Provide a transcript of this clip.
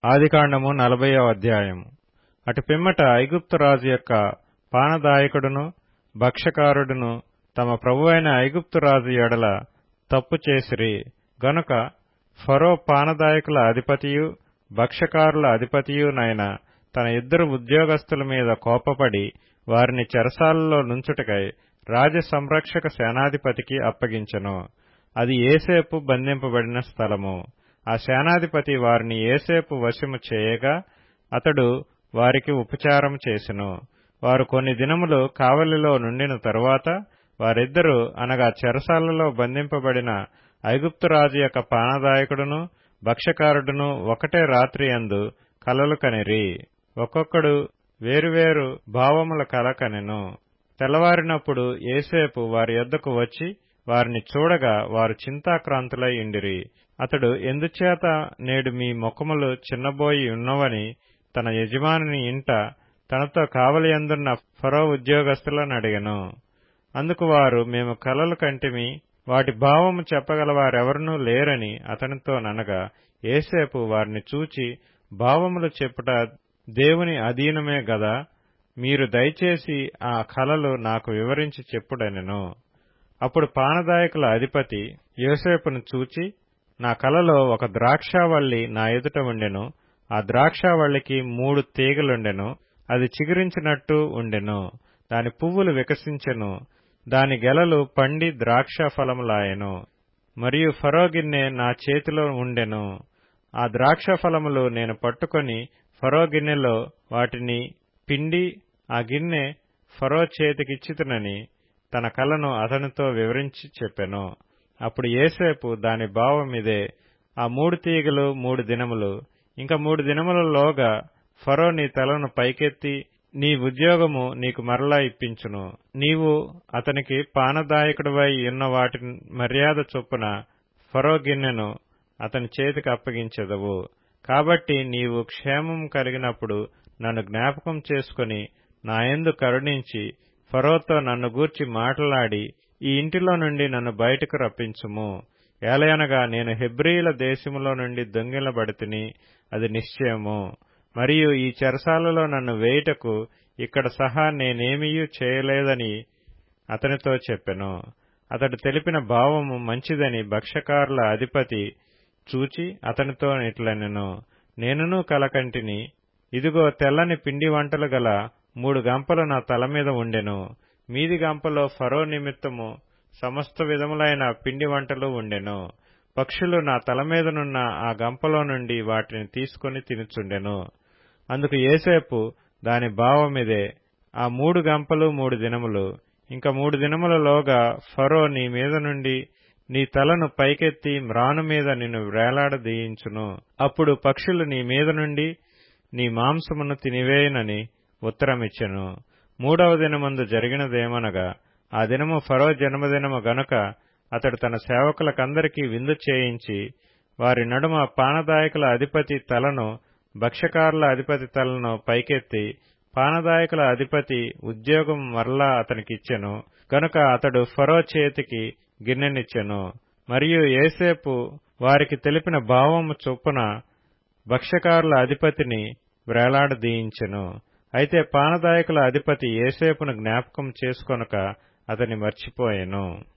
ఆదికాండము నలభయో అధ్యాయము అటు పిమ్మట ఐగుప్తు రాజు యొక్క పానదాయకుడును భక్ష్యకారుడును తమ ప్రభువైన ఐగుప్తు రాజు ఎడల తప్పు చేసిరి గనుక ఫరో పానదాయకుల అధిపతియు భక్ష్యకారుల అధిపతియునైన తన ఇద్దరు ఉద్యోగస్తుల మీద కోపపడి వారిని చెరసాలలో నుంచుటకై రాజ సంరక్షక సేనాధిపతికి అప్పగించెను అది ఏసేపు బంధింపబడిన స్థలము ఆ సేనాధిపతి వారిని ఏసేపు వశము చేయగా అతడు వారికి ఉపచారం చేసెను వారు కొన్ని దినములు కావలిలో నుండిన తరువాత వారిద్దరూ అనగా చెరసాలలో బంధింపబడిన ఐగుప్తు రాజు యొక్క పానదాయకుడును భక్ష్యకారుడును ఒకటే రాత్రి యందు కలలు కనిరి ఒక్కొక్కడు వేరువేరు భావముల కల కనెను తెల్లవారినప్పుడు ఏసేపు వారి యొద్దకు వచ్చి వారిని చూడగా వారు చింతాక్రాంతులై ఉండిరి అతడు ఎందుచేత నేడు మీ ముఖములు చిన్నబోయి ఉన్నవని తన యజమాని ఇంట తనతో కావలియందున్న ఫరో ఉద్యోగస్తులను అడిగెను అందుకు వారు మేము కలలు కంటిమి వాటి భావము చెప్పగలవారెవరనూ లేరని అతనితో ననగా ఏసేపు వారిని చూచి భావములు చెప్పుట దేవుని అధీనమే గదా మీరు దయచేసి ఆ కలలు నాకు వివరించి చెప్పుడనెను అప్పుడు పానదాయకుల అధిపతి యోసేపును చూచి నా కలలో ఒక ద్రాక్షావల్లి నా ఎదుట ఉండెను ఆ ద్రాక్షావల్లికి మూడు తీగలుండెను అది చిగురించినట్టు ఉండెను దాని పువ్వులు వికసించెను దాని గెలలు పండి ద్రాక్ష ఫలములాయెను మరియు ఫరో గిన్నె నా చేతిలో ఉండెను ఆ ద్రాక్ష ఫలములు నేను పట్టుకొని ఫరో గిన్నెలో వాటిని పిండి ఆ గిన్నె ఫరో చేతికిచ్చితునని తన కలను అతనితో వివరించి చెప్పెను అప్పుడు ఏసేపు దాని భావమిదే ఆ మూడు తీగలు మూడు దినములు ఇంకా మూడు దినములలోగా ఫరో నీ తలను పైకెత్తి నీ ఉద్యోగము నీకు మరలా ఇప్పించును నీవు అతనికి పానదాయకుడివై ఉన్న వాటి మర్యాద చొప్పున ఫరో గిన్నెను అతని చేతికి అప్పగించెదవు కాబట్టి నీవు క్షేమం కలిగినప్పుడు నన్ను జ్ఞాపకం చేసుకుని నాయందు కరుణించి ఫరోతో నన్ను గూర్చి మాట్లాడి ఈ ఇంటిలో నుండి నన్ను బయటకు రప్పించుము ఏలయనగా నేను హెబ్రీల దేశములో నుండి దొంగిలబడితిని అది నిశ్చయము మరియు ఈ చెరసాలలో నన్ను వేయుటకు ఇక్కడ సహా నేనేమీయూ చేయలేదని అతనితో చెప్పెను అతడు తెలిపిన భావము మంచిదని భక్ష్యకారుల అధిపతి చూచి అతనితో ఇట్లనెను నేనును కలకంటిని ఇదిగో తెల్లని పిండి వంటలు గల మూడు గంపలు నా తల మీద ఉండెను మీది గంపలో ఫరో నిమిత్తము సమస్త విధములైన పిండి వంటలు ఉండెను పక్షులు నా తల మీదనున్న ఆ గంపలో నుండి వాటిని తీసుకుని తినుచుండెను అందుకు ఏసేపు దాని భావమిదే ఆ మూడు గంపలు మూడు దినములు ఇంకా మూడు దినములలోగా ఫరో నీ మీద నుండి నీ తలను పైకెత్తి మ్రాను మీద నిన్ను వేలాడదీయించును అప్పుడు పక్షులు నీ మీద నుండి నీ మాంసమును తినివేయనని ఉత్తరమిచ్చెను మూడవ దినమందు జరిగినదేమనగా ఆ దినము ఫరో జన్మదినము గనుక అతడు తన సేవకులకందరికీ విందు చేయించి వారి నడుమ పానదాయకుల అధిపతి తలను భక్ష్యకారుల అధిపతి తలను పైకెత్తి పానదాయకుల అధిపతి ఉద్యోగం మరలా అతనికిచ్చెను గనుక అతడు ఫరో చేతికి గిన్నెనిచ్చెను మరియు ఏసేపు వారికి తెలిపిన భావము చొప్పున భక్ష్యకారుల అధిపతిని వ్రేలాడదీయించెను అయితే పానదాయకుల అధిపతి ఏసేపును జ్ఞాపకం చేసుకొనక అతని మర్చిపోయెను